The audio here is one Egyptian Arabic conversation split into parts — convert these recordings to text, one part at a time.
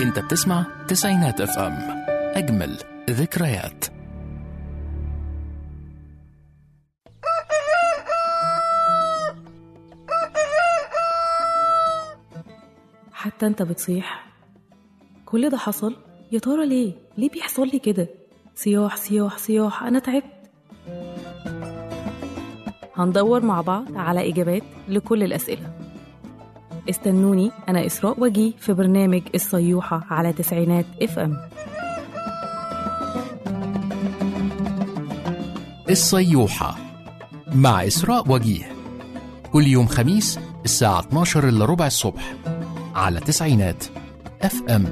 انت بتسمع تسعينات اف ام اجمل ذكريات حتى انت بتصيح كل ده حصل يا ترى ليه ليه بيحصل لي كده صياح صياح صياح انا تعبت هندور مع بعض على اجابات لكل الاسئله استنوني انا اسراء وجيه في برنامج الصيوحه على تسعينات اف ام الصيوحة مع إسراء وجيه كل يوم خميس الساعة 12 إلا ربع الصبح على تسعينات اف ام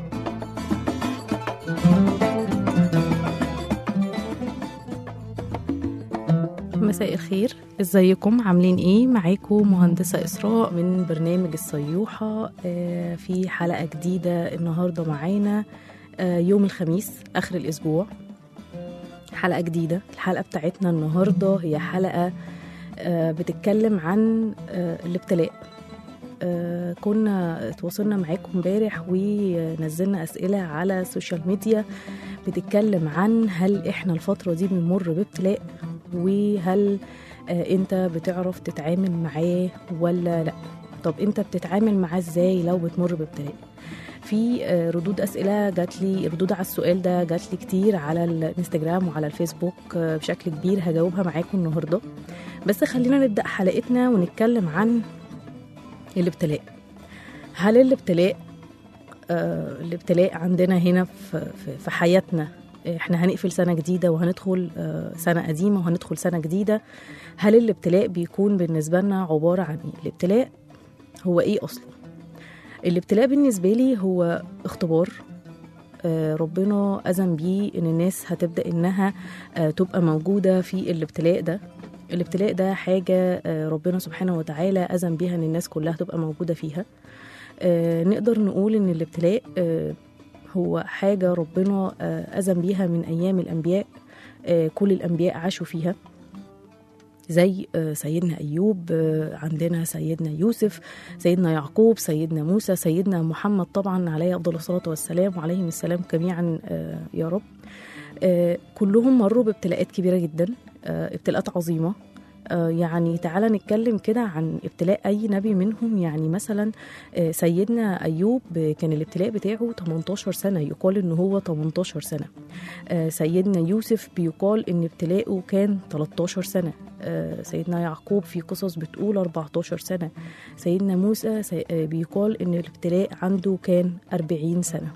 مساء الخير ازيكم عاملين ايه معاكم مهندسة اسراء من برنامج الصيوحة آه، في حلقة جديدة النهاردة معانا آه، يوم الخميس اخر الاسبوع حلقة جديدة الحلقة بتاعتنا النهاردة هي حلقة آه، بتتكلم عن آه، الابتلاء آه، كنا اتواصلنا معاكم امبارح ونزلنا اسئله على السوشيال ميديا بتتكلم عن هل احنا الفتره دي بنمر بابتلاء وهل آه، انت بتعرف تتعامل معاه ولا لا طب انت بتتعامل معاه ازاي لو بتمر بابتلاء في آه، ردود اسئله جات لي ردود على السؤال ده جات لي كتير على الانستجرام وعلى الفيسبوك آه، بشكل كبير هجاوبها معاكم النهارده بس خلينا نبدا حلقتنا ونتكلم عن الابتلاء هل الابتلاء آه الابتلاء عندنا هنا في, في, في حياتنا احنا هنقفل سنة جديدة وهندخل آه سنة قديمة وهندخل سنة جديدة هل الابتلاء بيكون بالنسبة لنا عبارة عن ايه الابتلاء هو ايه اصلا الابتلاء بالنسبة لي هو اختبار آه، ربنا أذن بيه إن الناس هتبدأ إنها آه، تبقى موجودة في الابتلاء ده الابتلاء ده حاجة آه، ربنا سبحانه وتعالى أذن بيها إن الناس كلها تبقى موجودة فيها آه، نقدر نقول إن الابتلاء آه، هو حاجة ربنا آه، أذن بيها من أيام الأنبياء آه، كل الأنبياء عاشوا فيها زي آه، سيدنا أيوب آه، عندنا سيدنا يوسف سيدنا يعقوب سيدنا موسى سيدنا محمد طبعا عليه أفضل الصلاة والسلام وعليهم السلام جميعا آه، يا رب آه، كلهم مروا بابتلاءات كبيرة جدا آه، ابتلاءات عظيمة آه، يعني تعالى نتكلم كده عن ابتلاء أي نبي منهم يعني مثلا آه، سيدنا أيوب آه، كان الابتلاء بتاعه 18 سنة يقال إن هو 18 سنة آه، سيدنا يوسف بيقال إن ابتلاءه كان 13 سنة آه، سيدنا يعقوب في قصص بتقول 14 سنة سيدنا موسى سي- آه، بيقال إن الابتلاء عنده كان 40 سنة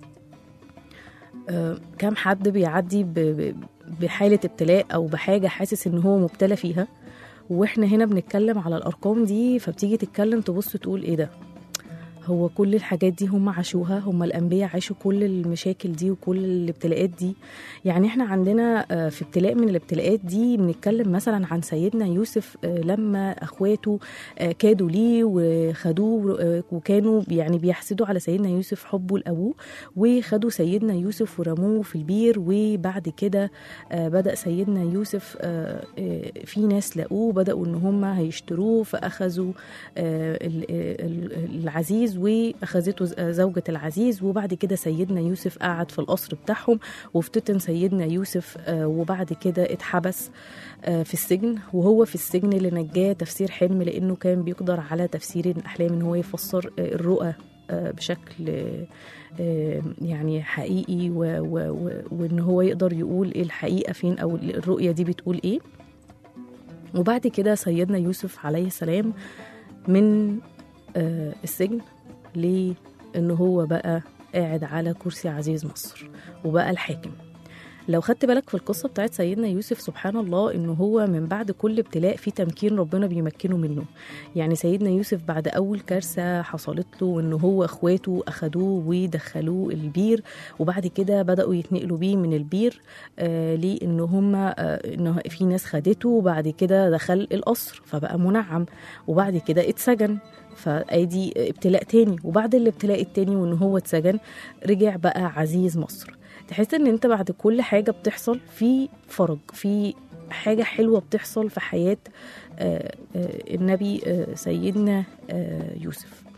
آه، كم حد بيعدي ب- ب- بحالة ابتلاء أو بحاجة حاسس إن هو مبتلى فيها واحنا هنا بنتكلم على الأرقام دي فبتيجي تتكلم تبص تقول إيه ده هو كل الحاجات دي هم عاشوها هم الأنبياء عاشوا كل المشاكل دي وكل الابتلاءات دي يعني احنا عندنا آه، في ابتلاء من الابتلاءات دي بنتكلم مثلا عن سيدنا يوسف آه، لما اخواته آه، كادوا ليه وخدوه آه، وكانوا يعني بيحسدوا على سيدنا يوسف حبه لأبوه وخدوا سيدنا يوسف ورموه في البير وبعد كده آه، بدأ سيدنا يوسف آه، آه، في ناس لقوه بدأوا ان هم هيشتروه فأخذوا آه، ال- ال- العزيز واخذته ز- زوجة العزيز وبعد كده سيدنا يوسف قعد في القصر بتاعهم وافتتن سيدنا يوسف آه، وبعد كده اتحبس آه، في السجن وهو في السجن اللي نجاه تفسير حلم لانه كان بيقدر على تفسير الاحلام ان هو يفسر آه، الرؤى آه، بشكل آه، آه، يعني حقيقي و- و- و- وان هو يقدر يقول ايه الحقيقه فين او الرؤيه دي بتقول ايه وبعد كده سيدنا يوسف عليه السلام من آه، السجن لان هو بقى قاعد على كرسي عزيز مصر وبقى الحاكم لو خدت بالك في القصه بتاعت سيدنا يوسف سبحان الله انه هو من بعد كل ابتلاء في تمكين ربنا بيمكنه منه يعني سيدنا يوسف بعد اول كارثه حصلت له ان هو اخواته اخدوه ودخلوه البير وبعد كده بداوا يتنقلوا بيه من البير آه لان هم آه انه في ناس خدته وبعد كده دخل القصر فبقى منعم وبعد كده اتسجن فادي ابتلاء تاني وبعد الابتلاء التاني وان هو اتسجن رجع بقى عزيز مصر تحس ان انت بعد كل حاجه بتحصل في فرج في حاجه حلوه بتحصل في حياه آه، آه، النبي آه، سيدنا آه، يوسف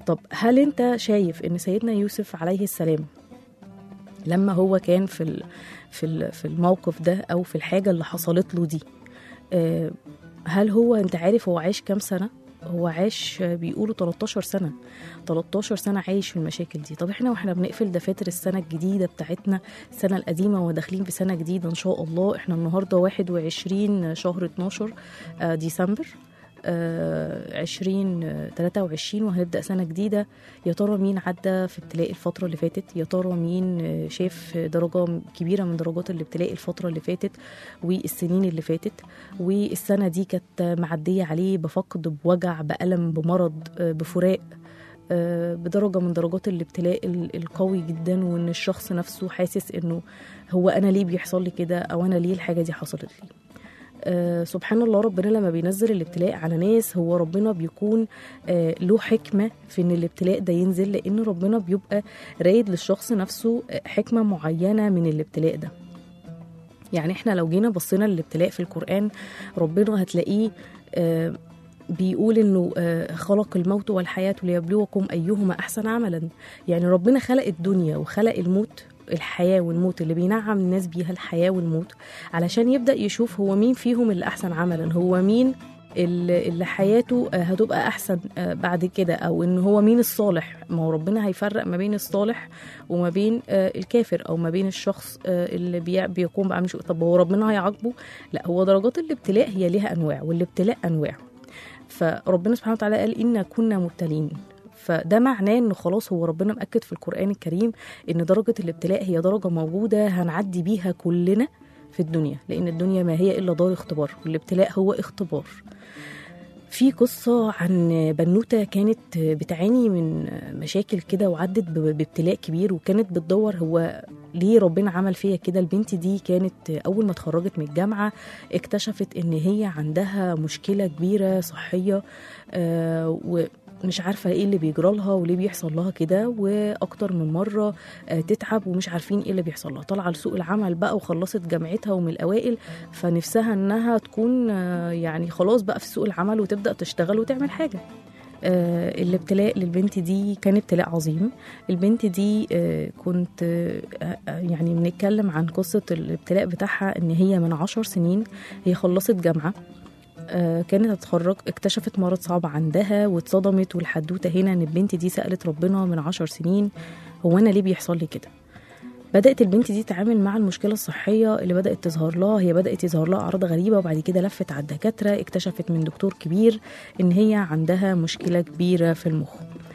طب هل انت شايف ان سيدنا يوسف عليه السلام لما هو كان في ال- في ال- في الموقف ده او في الحاجه اللي حصلت له دي آه، هل هو انت عارف هو عايش كام سنه هو عاش آه، بيقولوا 13 سنه 13 سنه عايش في المشاكل دي طب احنا واحنا بنقفل دفاتر السنه الجديده بتاعتنا السنه القديمه وداخلين في سنه جديده ان شاء الله احنا النهارده 21 شهر 12 آه، ديسمبر آه، 20 آه، 23 وهنبدا سنه جديده يا ترى مين عدى في ابتلاء الفتره اللي فاتت يا ترى مين آه، شاف درجه كبيره من درجات الابتلاء الفتره اللي فاتت والسنين اللي فاتت والسنه دي كانت معديه عليه بفقد بوجع بالم بمرض آه، بفراق آه، بدرجة من درجات الابتلاء ال- القوي جدا وان الشخص نفسه حاسس انه هو انا ليه بيحصل لي كده او انا ليه الحاجة دي حصلت لي آه سبحان الله ربنا لما بينزل الابتلاء على ناس هو ربنا بيكون آه له حكمة في ان الابتلاء ده ينزل لان ربنا بيبقى رايد للشخص نفسه آه، حكمة معينة من الابتلاء ده يعني احنا لو جينا بصينا للابتلاء في القرآن ربنا هتلاقيه آه بيقول انه آه، خلق الموت والحياة ليبلوكم ايهما احسن عملا يعني ربنا خلق الدنيا وخلق الموت الحياة والموت اللي بينعم الناس بيها الحياة والموت علشان يبدأ يشوف هو مين فيهم اللي أحسن عملا هو مين اللي اللي حياته آه، هتبقى أحسن آه، بعد كده أو إن هو مين الصالح ما هو ربنا هيفرق ما بين الصالح وما بين آه، الكافر أو ما بين الشخص آه، اللي بي- بيقوم بعمل شيء طب هو ربنا هيعاقبه لا هو درجات الابتلاء هي ليها أنواع والابتلاء أنواع فربنا سبحانه وتعالى قال إنا كنا مبتلين فده معناه انه خلاص هو ربنا مأكد في القرآن الكريم ان درجة الابتلاء هي درجة موجودة هنعدي بيها كلنا في الدنيا لان الدنيا ما هي الا دار اختبار والابتلاء هو اختبار في قصة عن بنوتة كانت بتعاني من مشاكل كده وعدت ب- بابتلاء كبير وكانت بتدور هو ليه ربنا عمل فيا كده البنت دي كانت أول ما اتخرجت من الجامعة اكتشفت إن هي عندها مشكلة كبيرة صحية آه، ومش عارفة ايه اللي بيجرى لها وليه بيحصل لها كده واكتر من مرة آه، تتعب ومش عارفين ايه اللي بيحصل لها طالعة لسوق العمل بقى وخلصت جامعتها ومن الاوائل فنفسها انها تكون آه، يعني خلاص بقى في سوق العمل وتبدا تشتغل وتعمل حاجه آه، الابتلاء للبنت دي كان ابتلاء عظيم البنت دي آه، كنت آه، آه، يعني بنتكلم عن قصة الابتلاء بتاعها ان هي من عشر سنين هي خلصت جامعة آه، كانت هتتخرج اكتشفت مرض صعب عندها واتصدمت والحدوتة هنا ان البنت دي سألت ربنا من عشر سنين هو انا ليه بيحصل لي كده بدأت البنت دي تتعامل مع المشكلة الصحية اللي بدأت تظهر لها هي بدأت يظهر لها أعراض غريبة وبعد كده لفت على الدكاترة اكتشفت من دكتور كبير إن هي عندها مشكلة كبيرة في المخ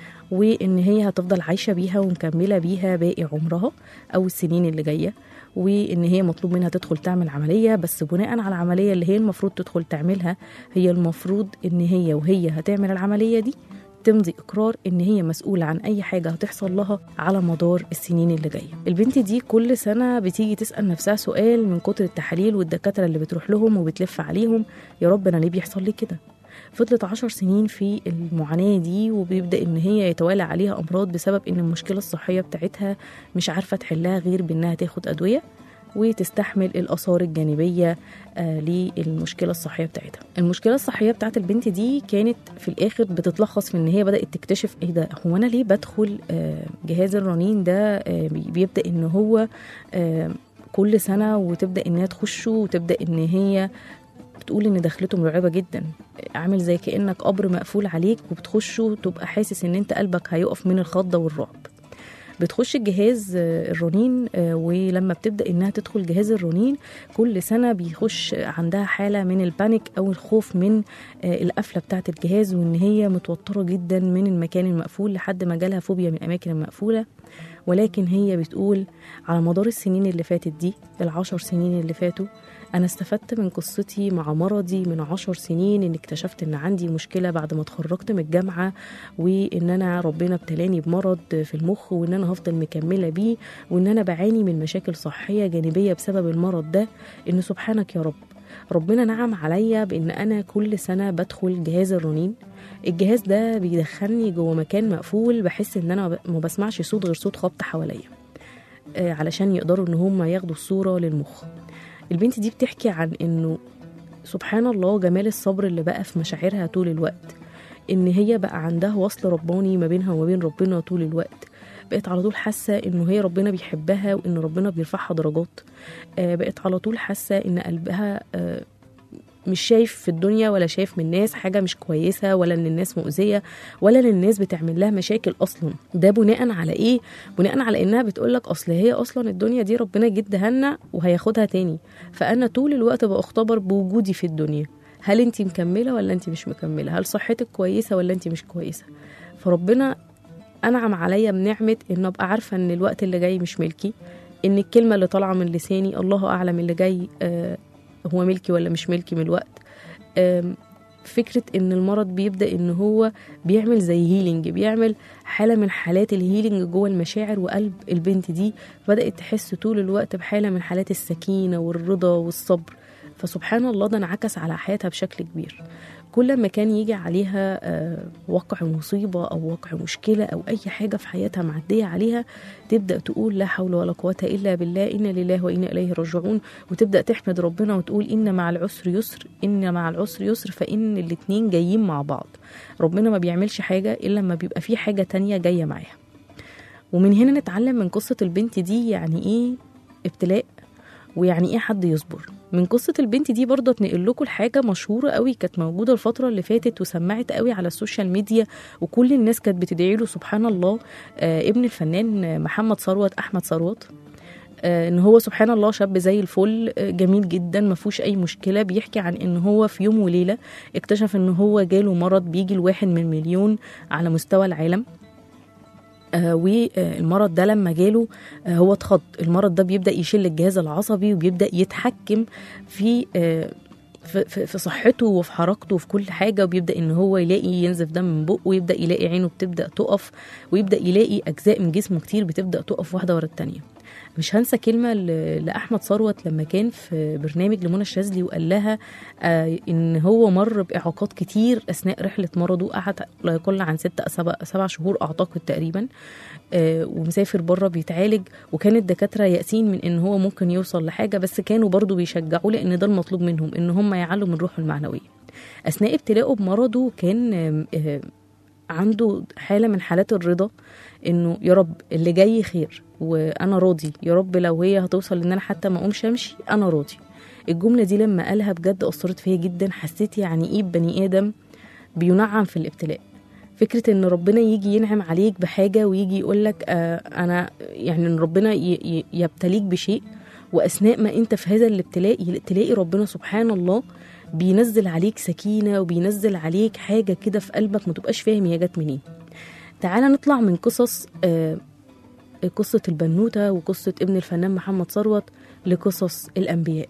وإن هي هتفضل عايشة بيها ومكملة بيها باقي عمرها أو السنين اللي جاية وإن هي مطلوب منها تدخل تعمل عملية بس بناء على العملية اللي هي المفروض تدخل تعملها هي المفروض إن هي وهي هتعمل العملية دي تمضي اقرار ان هي مسؤوله عن اي حاجه هتحصل لها على مدار السنين اللي جايه البنت دي كل سنه بتيجي تسال نفسها سؤال من كتر التحاليل والدكاتره اللي بتروح لهم وبتلف عليهم يا رب انا ليه بيحصل لي كده فضلت عشر سنين في المعاناة دي وبيبدأ إن هي يتوالى عليها أمراض بسبب إن المشكلة الصحية بتاعتها مش عارفة تحلها غير بإنها تاخد أدوية وتستحمل الآثار الجانبية آه للمشكلة الصحية بتاعتها المشكلة الصحية بتاعت البنت دي كانت في الآخر بتتلخص في إن هي بدأت تكتشف إيه ده هو أنا ليه بدخل آه جهاز الرنين ده آه بي- بيبدأ إن هو آه كل سنة وتبدأ إنها تخشه وتبدأ إن هي بتقول ان دخلته مرعبه جدا عامل زي كانك قبر مقفول عليك وبتخشه تبقى حاسس ان انت قلبك هيقف من الخضه والرعب بتخش الجهاز آه، الرنين آه، ولما بتبدا انها تدخل جهاز الرنين كل سنه بيخش عندها حاله من البانيك او الخوف من آه، القفله بتاعه الجهاز وان هي متوتره جدا من المكان المقفول لحد ما جالها فوبيا من الاماكن المقفوله ولكن هي بتقول على مدار السنين اللي فاتت دي العشر سنين اللي فاتوا أنا استفدت من قصتي مع مرضي من عشر سنين إن اكتشفت إن عندي مشكلة بعد ما اتخرجت من الجامعة وإن أنا ربنا ابتلاني بمرض في المخ وإن أنا هفضل مكملة بيه وإن أنا بعاني من مشاكل صحية جانبية بسبب المرض ده إن سبحانك يا رب ربنا نعم عليا بإن أنا كل سنة بدخل جهاز الرنين الجهاز ده بيدخلني جوه مكان مقفول بحس إن أنا ما بسمعش صوت غير صوت خبط حواليا آه، علشان يقدروا إن هم ياخدوا الصورة للمخ البنت دي بتحكي عن انه سبحان الله جمال الصبر اللي بقى في مشاعرها طول الوقت ان هي بقى عندها وصل رباني ما بينها وما بين ربنا طول الوقت بقت على طول حاسه انه هي ربنا بيحبها وان ربنا بيرفعها درجات آه، بقت على طول حاسه ان قلبها آه، مش شايف في الدنيا ولا شايف من الناس حاجه مش كويسه ولا ان الناس مؤذيه ولا ان الناس بتعمل لها مشاكل اصلا ده بناء على ايه بناء على انها بتقول لك اصل هي اصلا الدنيا دي ربنا جدها لنا وهياخدها تاني فانا طول الوقت بختبر بوجودي في الدنيا هل انت مكمله ولا انت مش مكمله هل صحتك كويسه ولا انت مش كويسه فربنا انعم عليا بنعمه ان ابقى عارفه ان الوقت اللي جاي مش ملكي ان الكلمه اللي طالعه من لساني الله اعلم اللي جاي آه هو ملكي ولا مش ملكي من الوقت آم، فكرة ان المرض بيبدأ ان هو بيعمل زي هيلينج بيعمل حالة من حالات الهيلينج جوه المشاعر وقلب البنت دي بدأت تحس طول الوقت بحالة من حالات السكينة والرضا والصبر فسبحان الله ده انعكس على حياتها بشكل كبير كل ما كان يجي عليها آه، وقع مصيبة أو وقع مشكلة أو أي حاجة في حياتها معدية عليها تبدأ تقول لا حول ولا قوة إلا بالله إنا لله وإنا إليه راجعون وتبدأ تحمد ربنا وتقول إن مع العسر يسر إن مع العسر يسر فإن الاتنين جايين مع بعض ربنا ما بيعملش حاجة إلا لما بيبقى في حاجة تانية جاية معاها ومن هنا نتعلم من قصة البنت دي يعني إيه ابتلاء ويعني ايه حد يصبر من قصة البنت دي برضه اتنقل لكم الحاجة مشهورة قوي كانت موجودة الفترة اللي فاتت وسمعت قوي على السوشيال ميديا وكل الناس كانت بتدعي له سبحان الله آه ابن الفنان محمد ثروت أحمد ثروت آه ان هو سبحان الله شاب زي الفل آه جميل جدا ما فيهوش اي مشكله بيحكي عن ان هو في يوم وليله اكتشف ان هو جاله مرض بيجي الواحد من مليون على مستوى العالم آه والمرض ده لما جاله آه هو اتخض المرض ده بيبدا يشل الجهاز العصبي وبيبدا يتحكم في آه في, في, في صحته وفي حركته وفي كل حاجه وبيبدا ان هو يلاقي ينزف دم من بقه ويبدا يلاقي عينه بتبدا تقف ويبدا يلاقي اجزاء من جسمه كتير بتبدا تقف واحده ورا التانيه مش هنسى كلمة ل- لأحمد ثروت لما كان في برنامج لمنى الشاذلي وقال لها آه إن هو مر بإعاقات كتير أثناء رحلة مرضه قعد لا يقل عن ست سبع, سبع شهور أعتقد تقريبا آه ومسافر بره بيتعالج وكان الدكاترة يأسين من إن هو ممكن يوصل لحاجة بس كانوا برضو بيشجعوه لأن ده المطلوب منهم إن هم يعلوا من روحه المعنوية أثناء ابتلاءه بمرضه كان آه آه عنده حالة من حالات الرضا انه يا رب اللي جاي خير وانا راضي يا رب لو هي هتوصل ان انا حتى ما اقومش امشي انا راضي الجملة دي لما قالها بجد أثرت فيا جدا حسيت يعني ايه بني آدم بينعم في الابتلاء فكرة ان ربنا يجي ينعم عليك بحاجة ويجي يقولك آه انا يعني ان ربنا ي- ي- يبتليك بشيء واثناء ما انت في هذا الابتلاء تلاقي ربنا سبحان الله بينزل عليك سكينة وبينزل عليك حاجة كده في قلبك ما تبقاش فاهم هي جت منين تعالى نطلع من قصص آه قصة البنوتة وقصة ابن الفنان محمد ثروت لقصص الأنبياء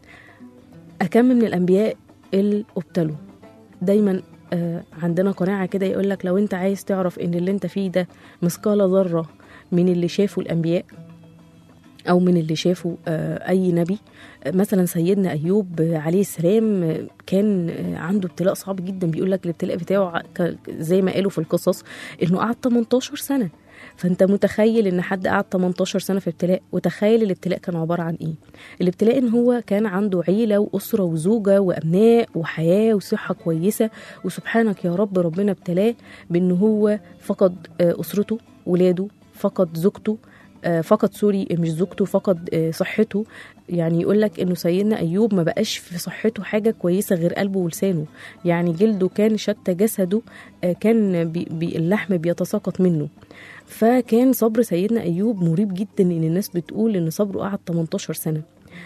أكم من الأنبياء اللي ابتلوا دايما آه عندنا قناعة كده يقولك لو انت عايز تعرف ان اللي انت فيه ده مثقال ذرة من اللي شافه الأنبياء أو من اللي شافه آه أي نبي آه مثلا سيدنا أيوب آه، عليه السلام آه، كان آه، عنده ابتلاء صعب جدا بيقول لك الابتلاء بتاعه ع- ك- زي ما قالوا في القصص إنه قعد 18 سنة فانت متخيل ان حد قعد 18 سنه في ابتلاء وتخيل الابتلاء كان عباره عن ايه الابتلاء ان هو كان عنده عيله واسره وزوجه وابناء وحياه وصحه كويسه وسبحانك يا رب ربنا ابتلاه بان هو فقد آه، اسرته ولاده فقد زوجته آه، فقد سوري مش زوجته فقد آه، صحته يعني يقول لك انه سيدنا ايوب ما بقاش في صحته حاجه كويسه غير قلبه ولسانه يعني جلده كان شتى جسده آه، كان بي بي اللحم بيتساقط منه فكان صبر سيدنا ايوب مريب جدا ان الناس بتقول ان صبره قعد 18 سنه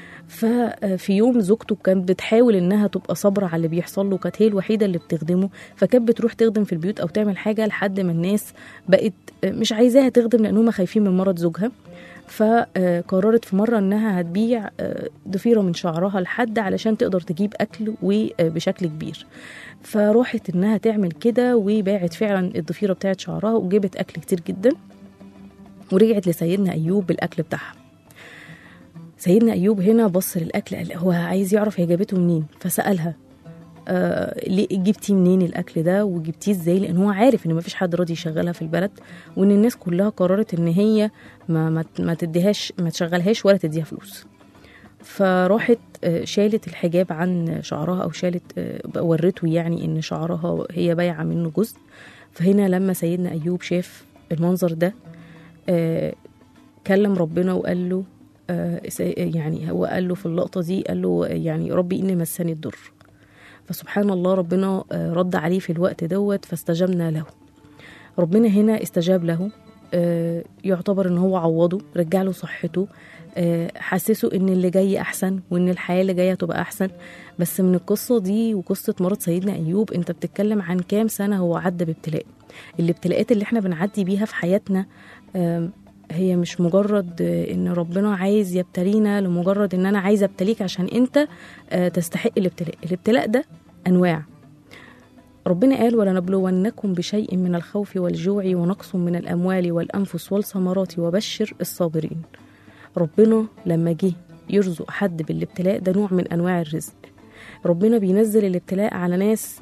ففي يوم زوجته كانت بتحاول انها تبقى صابره على اللي بيحصل له كانت هي الوحيده اللي بتخدمه فكانت بتروح تخدم في البيوت او تعمل حاجه لحد ما الناس بقت مش عايزاها تخدم لان هم خايفين من مرض زوجها فقررت في مره انها هتبيع ضفيره من شعرها لحد علشان تقدر تجيب اكل وبشكل كبير فراحت انها تعمل كده وباعت فعلا الضفيره بتاعت شعرها وجابت اكل كتير جدا ورجعت لسيدنا ايوب بالاكل بتاعها سيدنا ايوب هنا بص للاكل قال هو عايز يعرف هي جابته منين فسالها آه ليه جبتي منين الاكل ده وجبتيه ازاي لان هو عارف ان مفيش حد راضي يشغلها في البلد وان الناس كلها قررت ان هي ما ما, ما تديهاش ما تشغلهاش ولا تديها فلوس فراحت آه، شالت الحجاب عن شعرها او شالت آه، ورته يعني ان شعرها هي بايعه منه جزء فهنا لما سيدنا ايوب شاف المنظر ده آه، كلم ربنا وقال له آه، س- يعني هو قال له في اللقطه دي قال له يعني ربي اني مسني الضر فسبحان الله ربنا آه، رد عليه في الوقت دوت فاستجبنا له ربنا هنا استجاب له آه، يعتبر ان هو عوضه رجع له صحته آه، حسسه ان اللي جاي احسن وان الحياه اللي جايه تبقى احسن بس من القصه دي وقصه مرض سيدنا ايوب انت بتتكلم عن كام سنه هو عدى بابتلاء الابتلاءات اللي احنا بنعدي بيها في حياتنا آم، هي مش مجرد آه، ان ربنا عايز يبتلينا لمجرد ان انا عايز ابتليك عشان انت آه، تستحق الابتلاء الابتلاء ده انواع ربنا قال ولنبلونكم بشيء من الخوف والجوع ونقص من الأموال والأنفس والثمرات وبشر الصابرين ربنا لما جه يرزق حد بالابتلاء ده نوع من أنواع الرزق ربنا بينزل الابتلاء على ناس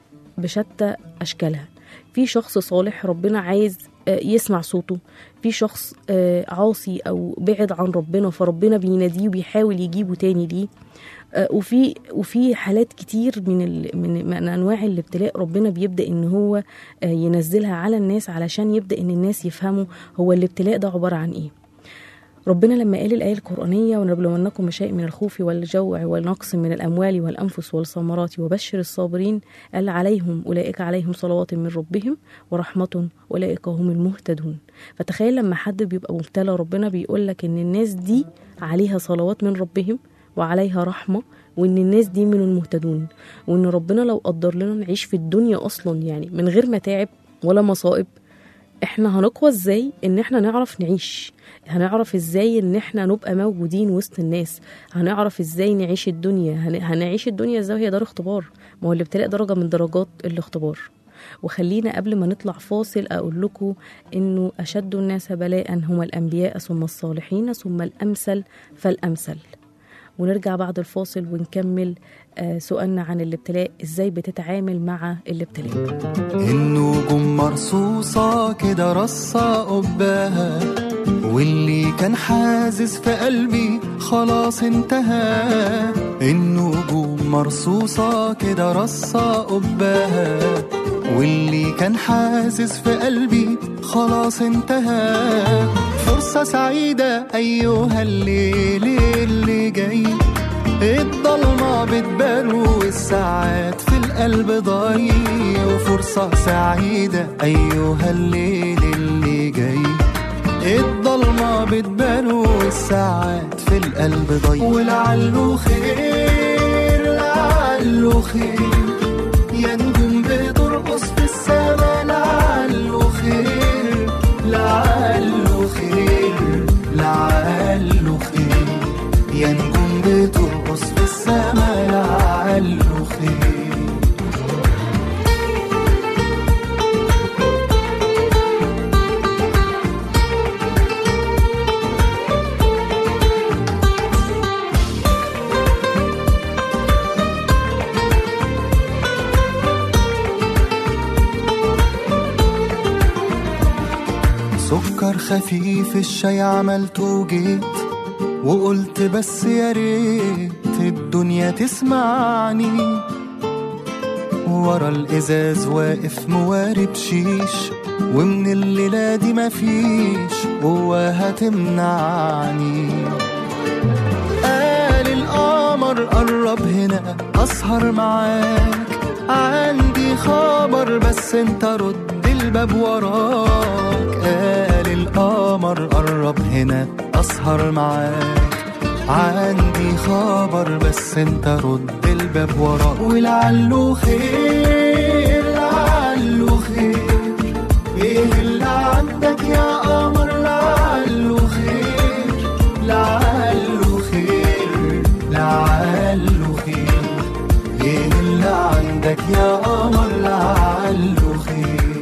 بشتى أشكالها في شخص صالح ربنا عايز آه، يسمع صوته في شخص آه، عاصي أو بعد عن ربنا فربنا بيناديه وبيحاول يجيبه تاني ليه آه، وفي وفي حالات كتير من ال من, من انواع الابتلاء ربنا بيبدا ان هو آه، ينزلها على الناس علشان يبدا ان الناس يفهموا هو الابتلاء ده عباره عن ايه ربنا لما قال الآية القرآنية ونبلونكم بشيء من الخوف والجوع والنقص من الأموال والأنفس والثمرات وبشر الصابرين قال عليهم أولئك عليهم صلوات من ربهم ورحمة أولئك هم المهتدون فتخيل لما حد بيبقى مبتلى ربنا بيقول لك إن الناس دي عليها صلوات من ربهم وعليها رحمة وإن الناس دي من المهتدون وإن ربنا لو قدر لنا نعيش في الدنيا أصلا يعني من غير متاعب ولا مصائب احنا هنقوى ازاي ان احنا نعرف نعيش هنعرف ازاي ان احنا نبقى موجودين وسط الناس هنعرف ازاي نعيش الدنيا هن... هنعيش الدنيا ازاي هي دار اختبار ما هو الابتلاء درجة من درجات الاختبار وخلينا قبل ما نطلع فاصل اقول لكم انه اشد الناس بلاء هم الانبياء ثم الصالحين ثم الامثل فالامثل ونرجع بعد الفاصل ونكمل آه، سؤالنا عن الابتلاء ازاي بتتعامل مع الابتلاء النجوم مرصوصة كده رصة قباها واللي كان حازز في قلبي خلاص انتهى النجوم مرصوصة كده رصة قباها واللي كان حازز في قلبي خلاص انتهى فرصة سعيدة أيها الليل اللي جاي الضلمة بتبان والساعات في القلب ضايع وفرصة سعيدة أيها الليل اللي جاي الضلمة بتبان والساعات في القلب ضايع ولعله خير لعله خير يا نجوم بترقص في السما لعله خير لعله خير لعله خير يا نجوم بترقص في السما لعله خير سكر خفيف الشاي عملته وجيت وقلت بس يا ريت الدنيا تسمعني ورا الازاز واقف موارب شيش ومن الليلة دي مفيش قوة هتمنعني قال القمر قرب هنا أسهر معاك عندي خبر بس انت رد الباب وراك قال القمر قرب هنا أسهر معاك عندي خبر بس انت رد الباب وراك ولعله خير لعله خير ايه اللي عندك يا قمر لعله خير لعله خير لعله خير ايه اللي عندك يا قمر لعله خير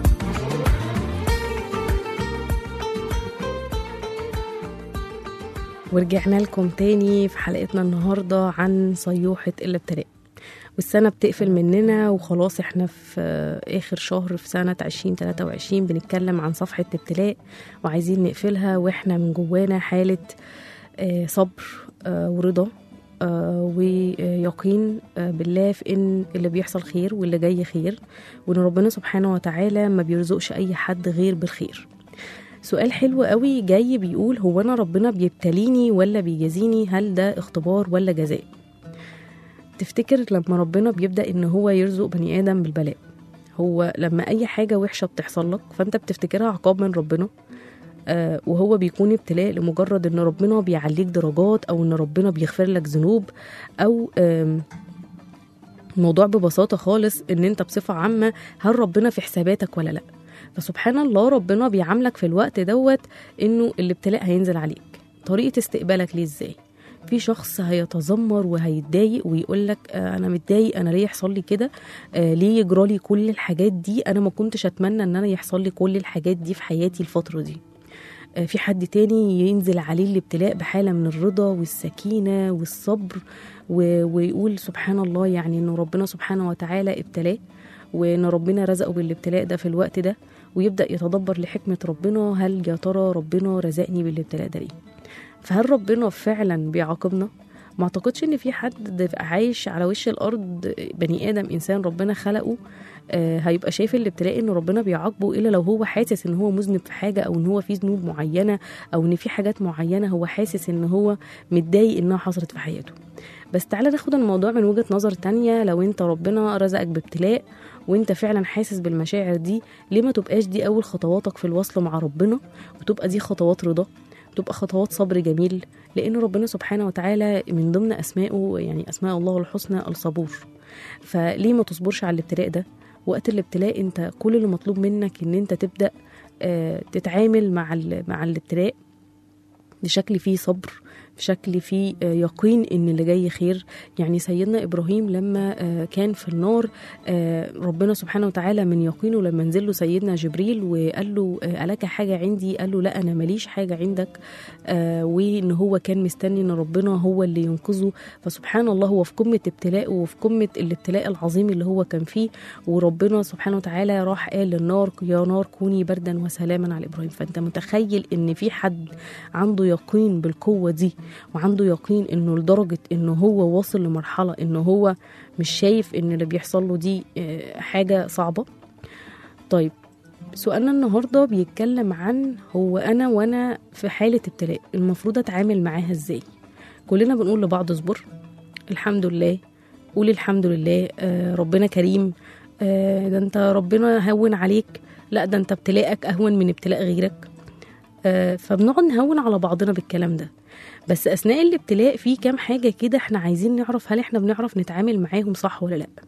ورجعنا لكم تاني في حلقتنا النهاردة عن صيوحة الابتلاء والسنة بتقفل مننا وخلاص احنا في آخر شهر في سنة 2023 بنتكلم عن صفحة ابتلاء وعايزين نقفلها واحنا من جوانا حالة آه، صبر آه، ورضا آه، ويقين آه، بالله في ان اللي بيحصل خير واللي جاي خير وان ربنا سبحانه وتعالى ما بيرزقش اي حد غير بالخير سؤال حلو قوي جاي بيقول هو انا ربنا بيبتليني ولا بيجازيني هل ده اختبار ولا جزاء تفتكر لما ربنا بيبدا ان هو يرزق بني ادم بالبلاء هو لما اي حاجه وحشه بتحصل لك فانت بتفتكرها عقاب من ربنا آه وهو بيكون ابتلاء لمجرد ان ربنا بيعليك درجات او ان ربنا بيغفر لك ذنوب او آم، الموضوع ببساطه خالص ان انت بصفه عامه هل ربنا في حساباتك ولا لا فسبحان الله ربنا بيعاملك في الوقت دوت انه الابتلاء هينزل عليك طريقه استقبالك ليه ازاي في شخص هيتذمر وهيتضايق ويقول لك آه انا متضايق انا ليه يحصل لي كده آه ليه يجرى لي كل الحاجات دي انا ما كنتش اتمنى ان انا يحصل لي كل الحاجات دي في حياتي الفتره دي آه في حد تاني ينزل عليه الابتلاء بحاله من الرضا والسكينه والصبر و- ويقول سبحان الله يعني انه ربنا سبحانه وتعالى ابتلاه وان ربنا رزقه بالابتلاء ده في الوقت ده ويبدا يتدبر لحكمه ربنا هل يا ترى ربنا رزقني بالابتلاء ده ليه فهل ربنا فعلا بيعاقبنا ما اعتقدش ان في حد عايش على وش الارض بني ادم انسان ربنا خلقه آه، هيبقى شايف الابتلاء ان ربنا بيعاقبه الا لو هو حاسس ان هو مذنب في حاجه او ان هو في ذنوب معينه او ان في حاجات معينه هو حاسس ان هو متضايق انها حصلت في حياته بس تعالى ناخد الموضوع من وجهه نظر تانية لو انت ربنا رزقك بابتلاء وانت فعلا حاسس بالمشاعر دي ليه ما تبقاش دي اول خطواتك في الوصل مع ربنا وتبقى دي خطوات رضا تبقى خطوات صبر جميل لان ربنا سبحانه وتعالى من ضمن اسمائه يعني اسماء الله الحسنى الصبور فليه ما تصبرش على الابتلاء ده وقت الابتلاء انت كل اللي مطلوب منك ان انت تبدا آه، تتعامل مع ال- مع الابتلاء بشكل فيه صبر بشكل فيه آه، يقين ان اللي جاي خير يعني سيدنا ابراهيم لما آه، كان في النار آه، ربنا سبحانه وتعالى من يقينه لما نزل له سيدنا جبريل وقال له آه، الك حاجه عندي قال له لا انا ماليش حاجه عندك آه، وان هو كان مستني ان ربنا هو اللي ينقذه فسبحان الله هو في قمه ابتلائه وفي قمه الابتلاء العظيم اللي هو كان فيه وربنا سبحانه وتعالى راح قال للنار يا نار كوني بردا وسلاما على ابراهيم فانت متخيل ان في حد عنده يقين بالقوه دي وعنده يقين انه لدرجه انه هو واصل لمرحله انه هو مش شايف ان اللي بيحصل له دي آه، حاجه صعبه طيب سؤالنا النهارده بيتكلم عن هو انا وانا في حاله ابتلاء المفروض اتعامل معاها ازاي كلنا بنقول لبعض اصبر الحمد لله قول الحمد لله آه ربنا كريم آه ده انت ربنا هون عليك لا ده انت ابتلاءك اهون من ابتلاء غيرك آه فبنقعد نهون على بعضنا بالكلام ده بس اثناء الابتلاء في كام حاجه كده احنا عايزين نعرف هل احنا بنعرف نتعامل معاهم صح ولا لا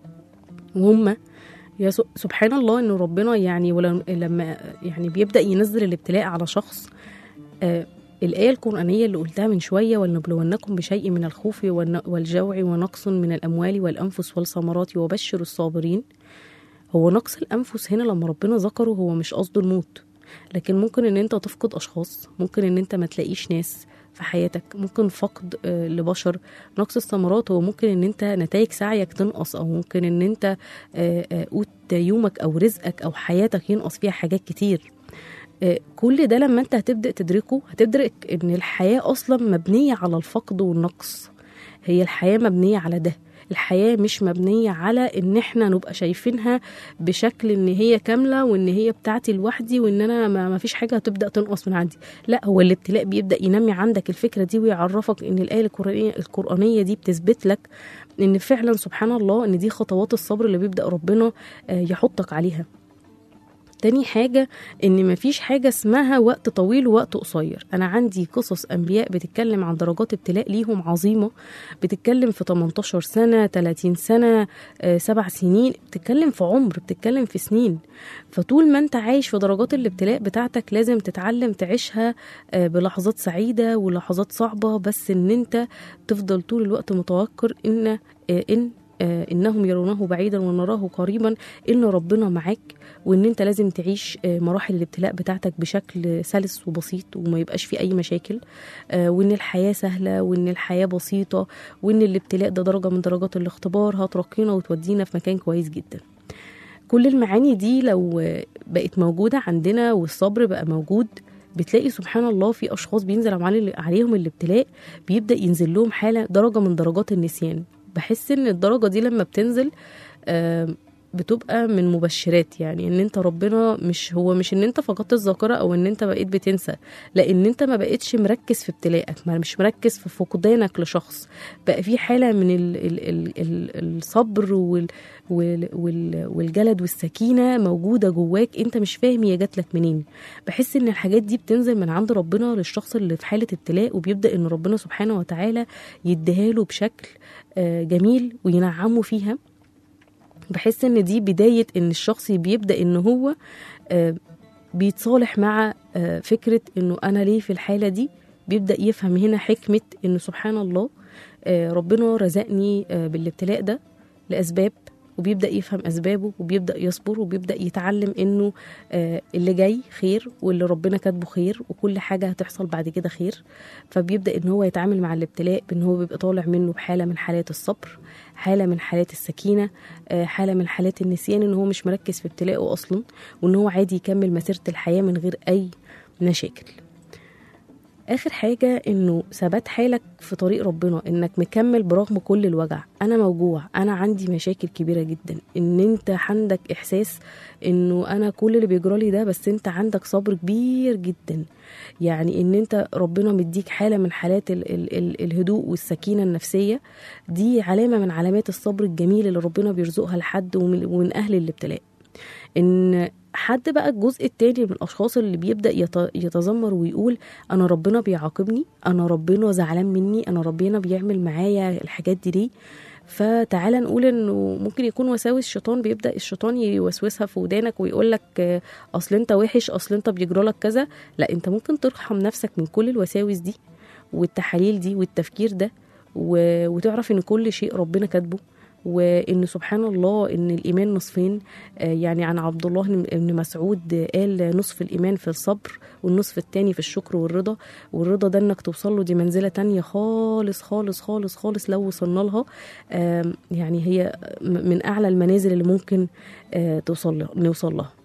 وهم يا س- سبحان الله ان ربنا يعني ولما لما يعني بيبدا ينزل الابتلاء على شخص آه الآية القرآنية اللي قلتها من شوية ولنبلونكم بشيء من الخوف والن- والجوع ونقص من الأموال والأنفس والثمرات وبشر الصابرين هو نقص الأنفس هنا لما ربنا ذكره هو مش قصده الموت لكن ممكن ان انت تفقد اشخاص ممكن ان انت ما تلاقيش ناس في حياتك ممكن فقد آه، لبشر نقص الثمرات هو ممكن ان انت نتائج سعيك تنقص او ممكن ان انت آه، آه، قوت يومك او رزقك او حياتك ينقص فيها حاجات كتير آه، كل ده لما انت هتبدا تدركه هتدرك ان الحياه اصلا مبنيه على الفقد والنقص هي الحياه مبنيه على ده الحياه مش مبنيه على ان احنا نبقى شايفينها بشكل ان هي كامله وان هي بتاعتي لوحدي وان انا ما ما فيش حاجه هتبدا تنقص من عندي لا هو الابتلاء بيبدا ينمي عندك الفكره دي ويعرفك ان الايه القرانيه القرانيه دي بتثبت لك ان فعلا سبحان الله ان دي خطوات الصبر اللي بيبدا ربنا آه، يحطك عليها تاني حاجة إن مفيش حاجة اسمها وقت طويل ووقت قصير أنا عندي قصص أنبياء بتتكلم عن درجات ابتلاء ليهم عظيمة بتتكلم في 18 سنة 30 سنة آه، سبع سنين بتتكلم في عمر بتتكلم في سنين فطول ما انت عايش في درجات الابتلاء بتاعتك لازم تتعلم تعيشها آه، بلحظات سعيدة ولحظات صعبة بس ان انت تفضل طول الوقت متوقر ان آه، ان آه، انهم يرونه بعيدا ونراه قريبا ان ربنا معاك وان انت لازم تعيش آه، مراحل الابتلاء بتاعتك بشكل سلس وبسيط وما يبقاش فيه اي مشاكل آه، وان الحياه سهله وان الحياه بسيطه وان الابتلاء ده درجه من درجات الاختبار هترقينا وتودينا في مكان كويس جدا كل المعاني دي لو آه، بقت موجوده عندنا والصبر بقى موجود بتلاقي سبحان الله في اشخاص بينزل علي- عليهم الابتلاء بيبدا ينزل لهم حاله درجه من درجات النسيان بحس ان الدرجه دي لما بتنزل آم، بتبقى من مبشرات يعني ان انت ربنا مش هو مش ان انت فقدت الذاكره او ان انت بقيت بتنسى لا ان انت ما بقيتش مركز في ابتلاءك ما مش مركز في فقدانك لشخص بقى في حاله من ال ال ال ال الصبر وال وال وال والجلد والسكينه موجوده جواك انت مش فاهم هي جات لك منين بحس ان الحاجات دي بتنزل من عند ربنا للشخص اللي في حاله ابتلاء وبيبدا ان ربنا سبحانه وتعالى يديها له بشكل آه، جميل وينعمه فيها بحس ان دي بدايه ان الشخص بيبدا ان هو آه، بيتصالح مع آه، فكره انه انا ليه في الحاله دي بيبدا يفهم هنا حكمه انه سبحان الله آه، ربنا رزقني آه، بالابتلاء ده لاسباب وبيبدا يفهم اسبابه وبيبدا يصبر وبيبدا يتعلم انه آه، اللي جاي خير واللي ربنا كاتبه خير وكل حاجه هتحصل بعد كده خير فبيبدا ان هو يتعامل مع الابتلاء بان هو بيبقى طالع منه بحاله من حالات الصبر حاله من حالات السكينه آه، حاله من حالات النسيان ان هو مش مركز في ابتلاءه اصلا وان هو عادي يكمل مسيره الحياه من غير اي مشاكل اخر حاجه انه ثبات حالك في طريق ربنا انك مكمل برغم كل الوجع انا موجوع انا عندي مشاكل كبيره جدا ان انت عندك احساس انه انا كل اللي بيجرالي ده بس انت عندك صبر كبير جدا يعني ان انت ربنا مديك حاله من حالات ال ال ال الهدوء والسكينه النفسيه دي علامه من علامات الصبر الجميل اللي ربنا بيرزقها لحد ومن, ومن اهل الابتلاء ان حد بقى الجزء التاني من الاشخاص اللي بيبدا يت- يتذمر ويقول انا ربنا بيعاقبني انا ربنا زعلان مني انا ربنا بيعمل معايا الحاجات دي ليه فتعالى نقول انه ممكن يكون وساوس شيطان بيبدا الشيطان يوسوسها في ودانك ويقول لك اصل انت وحش اصل انت بيجرالك كذا لا انت ممكن ترحم نفسك من كل الوساوس دي والتحاليل دي والتفكير ده و... وتعرف ان كل شيء ربنا كاتبه وان سبحان الله ان الايمان نصفين آه، يعني عن عبد الله بن مسعود قال نصف الايمان في الصبر والنصف التاني في الشكر والرضا والرضا ده انك توصل له دي منزله تانية خالص خالص خالص خالص لو وصلنا لها آم، يعني هي م- من اعلى المنازل اللي ممكن آه، توصل لها نوصل لها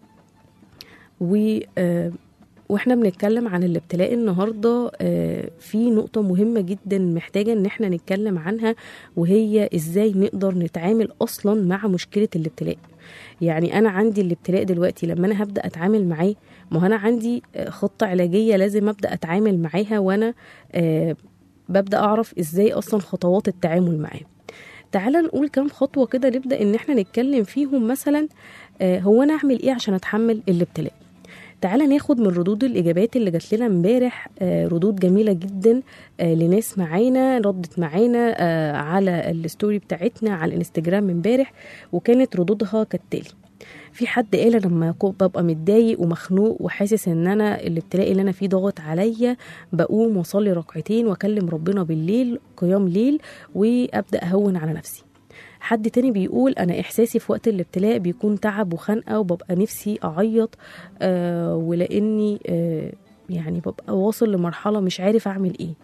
و آه، واحنا بنتكلم عن الابتلاء النهارده آه، في نقطه مهمه جدا محتاجه ان احنا نتكلم عنها وهي ازاي نقدر نتعامل اصلا مع مشكله الابتلاء يعني انا عندي الابتلاء دلوقتي لما انا هبدا اتعامل معاه ما هو انا عندي آه، خطه علاجيه لازم ابدا اتعامل معاها وانا آه، ببدا اعرف ازاي اصلا خطوات التعامل معاه تعال نقول كام خطوه كده نبدا ان احنا نتكلم فيهم مثلا آه، هو انا اعمل ايه عشان اتحمل الابتلاء تعالى ناخد من ردود الاجابات اللي جات لنا امبارح آه، ردود جميله جدا آه، لناس معانا ردت معانا آه، على الستوري بتاعتنا على الانستجرام امبارح وكانت ردودها كالتالي في حد قال أنا لما كو- ببقى متضايق ومخنوق وحاسس ان انا الابتلاء اللي انا فيه ضاغط عليا بقوم واصلي ركعتين واكلم ربنا بالليل قيام ليل وابدا اهون على نفسي حد تاني بيقول انا احساسي في وقت الابتلاء بيكون تعب وخنقه وببقى نفسي اعيط آه ولاني آه يعني ببقى واصل لمرحله مش عارف اعمل ايه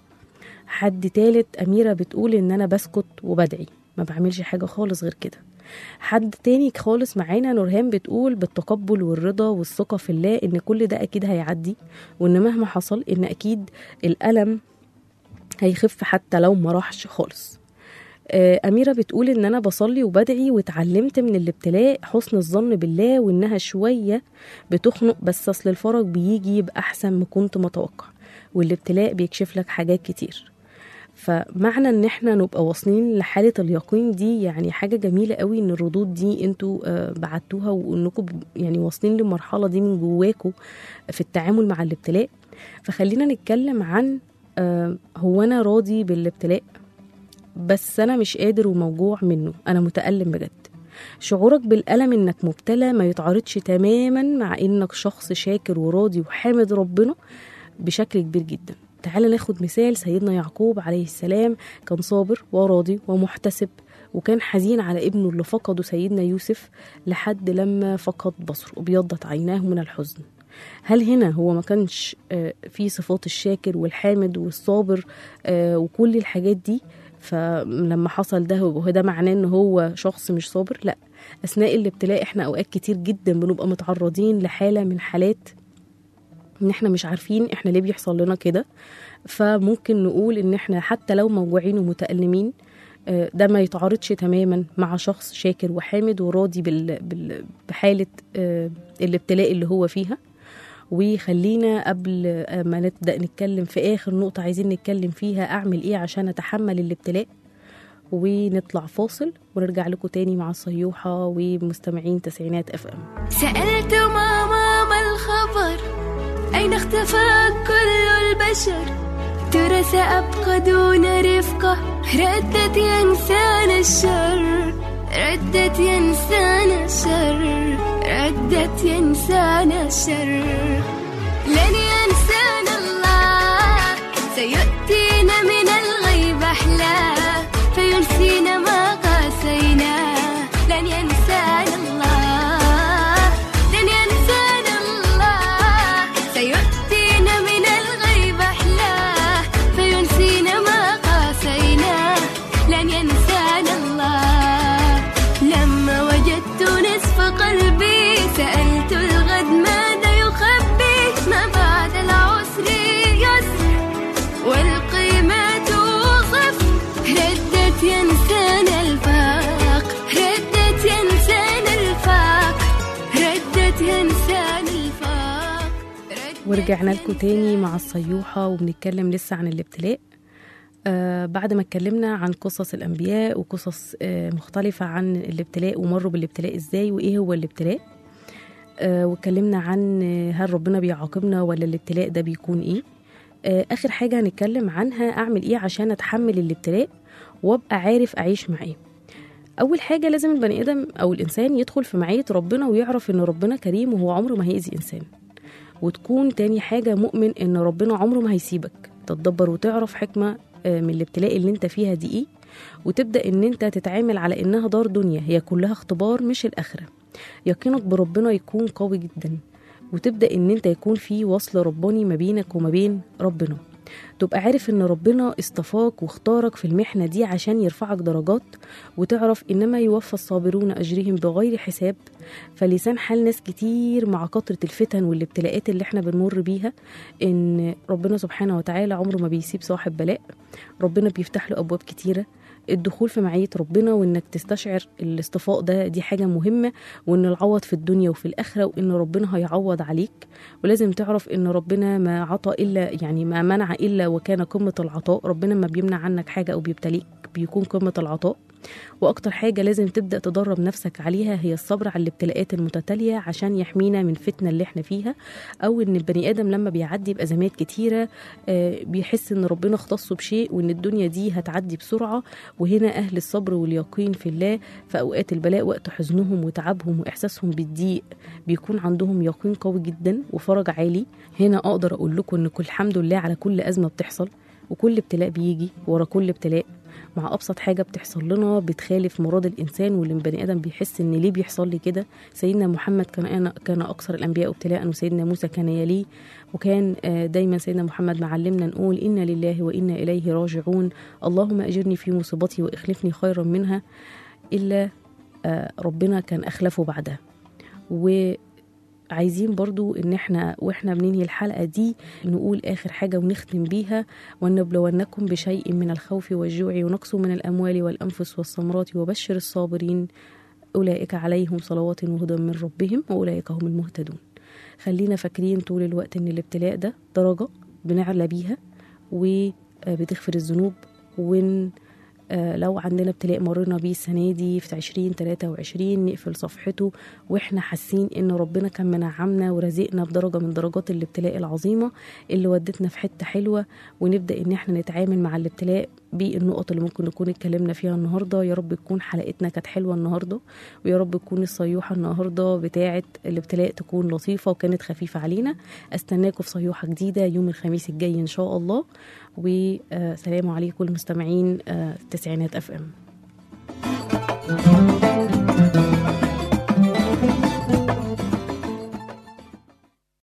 حد تالت اميره بتقول ان انا بسكت وبدعي ما بعملش حاجه خالص غير كده حد تاني خالص معانا نورهان بتقول بالتقبل والرضا والثقه في الله ان كل ده اكيد هيعدي وان مهما حصل ان اكيد الالم هيخف حتى لو ما راحش خالص آه، أميرة بتقول إن أنا بصلي وبدعي واتعلمت من الابتلاء حسن الظن بالله وإنها شوية بتخنق بس أصل الفرج بيجي بأحسن ما كنت متوقع والابتلاء بيكشف لك حاجات كتير فمعنى ان احنا نبقى واصلين لحاله اليقين دي يعني حاجه جميله قوي ان الردود دي انتوا آه، بعتوها وانكم ب- يعني واصلين للمرحله دي من جواكم في التعامل مع الابتلاء فخلينا نتكلم عن آه، هو انا راضي بالابتلاء بس انا مش قادر وموجوع منه انا متألم بجد شعورك بالألم انك مبتلى ما يتعارضش تماما مع انك شخص شاكر وراضي وحامد ربنا بشكل كبير جدا تعال ناخد مثال سيدنا يعقوب عليه السلام كان صابر وراضي ومحتسب وكان حزين على ابنه اللي فقده سيدنا يوسف لحد لما فقد بصره وبيضت عيناه من الحزن هل هنا هو ما كانش آه، في صفات الشاكر والحامد والصابر آه، وكل الحاجات دي فلما حصل ده هو ده معناه ان هو شخص مش صابر لا اثناء الابتلاء احنا اوقات كتير جدا بنبقى متعرضين لحاله من حالات ان احنا مش عارفين احنا ليه بيحصل لنا كده فممكن نقول ان احنا حتى لو موجوعين ومتألمين آه، ده ما يتعارضش تماما مع شخص شاكر وحامد وراضي بال... بال... بحالة آه، الابتلاء اللي هو فيها وخلينا قبل آه، ما نبدأ نتكلم في آخر نقطة عايزين نتكلم فيها أعمل إيه عشان أتحمل الابتلاء ونطلع فاصل ونرجع لكم تاني مع الصيوحة ومستمعين تسعينات اف ام سألت ماما ما الخبر أين اختفى كل البشر ترى سأبقى دون رفقة ردت يا إنسان الشر ردت يا إنسان الشر ردت يا إنسان الشر لن ينسانا الله سيؤتينا من الغيب أحلى فينسينا ما قاسينا لن ينسانا الله لن ينسانا الله سيؤتينا من الغيب أحلى فينسينا ما قاسينا لن ينسانا الله لما وجدت نصف قلبي سألت الغد ماذا يخبي ما بعد العسر يسر والقيمة توصف ردت ينسان الفاق ردت ينسان الفاق ردت ينسان الفاق ردت ورجعنا لكم تاني مع الصيوحة وبنتكلم لسه عن الابتلاء آه بعد ما اتكلمنا عن قصص الأنبياء وقصص آه مختلفة عن الابتلاء ومروا بالابتلاء ازاي وإيه هو الابتلاء آه واتكلمنا عن آه، هل ربنا بيعاقبنا ولا الابتلاء ده بيكون إيه آه آخر حاجة هنتكلم عنها أعمل إيه عشان أتحمل الابتلاء وأبقى عارف أعيش معاه أول حاجة لازم البني آدم أو الإنسان يدخل في معية ربنا ويعرف إن ربنا كريم وهو عمره ما هيأذي إنسان وتكون تاني حاجة مؤمن إن ربنا عمره ما هيسيبك تتدبر وتعرف حكمة آه، من الابتلاء اللي انت فيها دي ايه وتبدأ ان انت تتعامل على انها دار دنيا هي كلها اختبار مش الآخرة يقينك بربنا يكون قوي جدا وتبدأ ان انت يكون في وصل رباني ما بينك وما بين ربنا تبقى عارف ان ربنا اصطفاك واختارك في المحنة دي عشان يرفعك درجات وتعرف انما يوفى الصابرون اجرهم بغير حساب فلسان حال ناس كتير مع كثرة الفتن والابتلاءات اللي احنا بنمر بيها ان ربنا سبحانه وتعالى عمره ما بيسيب صاحب بلاء ربنا بيفتح له ابواب كتيره الدخول في معية ربنا وانك تستشعر الاصطفاء ده دي حاجة مهمة وان العوض في الدنيا وفي الآخرة وان ربنا هيعوض عليك ولازم تعرف ان ربنا ما عطى الا يعني ما منع الا وكان قمة العطاء ربنا ما بيمنع عنك حاجة او بيبتليك بيكون قمة العطاء واكتر حاجة لازم تبدأ تدرب نفسك عليها هي الصبر على الابتلاءات المتتالية عشان يحمينا من فتنة اللي احنا فيها او ان البني ادم لما بيعدي بازمات كتيرة آه، بيحس ان ربنا اختصه بشيء وان الدنيا دي هتعدي بسرعة وهنا اهل الصبر واليقين في الله في اوقات البلاء وقت حزنهم وتعبهم واحساسهم بالضيق بيكون عندهم يقين قوي جدا وفرج عالي هنا اقدر اقول لكم ان كل الحمد لله على كل ازمة بتحصل وكل ابتلاء بيجي ورا كل ابتلاء مع ابسط حاجه بتحصل لنا بتخالف مراد الانسان واللي البني ادم بيحس ان ليه بيحصل لي كده سيدنا محمد كان كان اكثر الانبياء ابتلاء وسيدنا موسى كان يليه وكان آه، دايما سيدنا محمد معلمنا نقول انا لله وانا اليه راجعون اللهم اجرني في مصيبتي واخلفني خيرا منها الا آه، ربنا كان اخلفه بعدها وعايزين برضو ان احنا واحنا بننهي الحلقه دي نقول اخر حاجه ونختم بيها ونبلونكم بشيء من الخوف والجوع ونقص من الاموال والانفس والثمرات وبشر الصابرين اولئك عليهم صلوات وهدى من ربهم واولئك هم المهتدون خلينا فاكرين طول الوقت ان الابتلاء ده درجه بنعلى بيها وبتغفر الذنوب وان آه، لو عندنا ابتلاء مرينا بيه السنة دي في عشرين تلاتة وعشرين نقفل صفحته واحنا حاسين ان ربنا كان منعمنا ورزقنا بدرجة من درجات الابتلاء العظيمة اللي ودتنا في حتة حلوة ونبدأ ان احنا نتعامل مع الابتلاء بالنقط اللي ممكن نكون اتكلمنا فيها النهاردة يا رب تكون حلقتنا كانت حلوة النهاردة ويا رب تكون الصيوحة النهاردة بتاعة الابتلاء تكون لطيفة وكانت خفيفة علينا استناكم في صيوحة جديدة يوم الخميس الجاي ان شاء الله وسلام عليكم المستمعين آه، تسعينات اف ام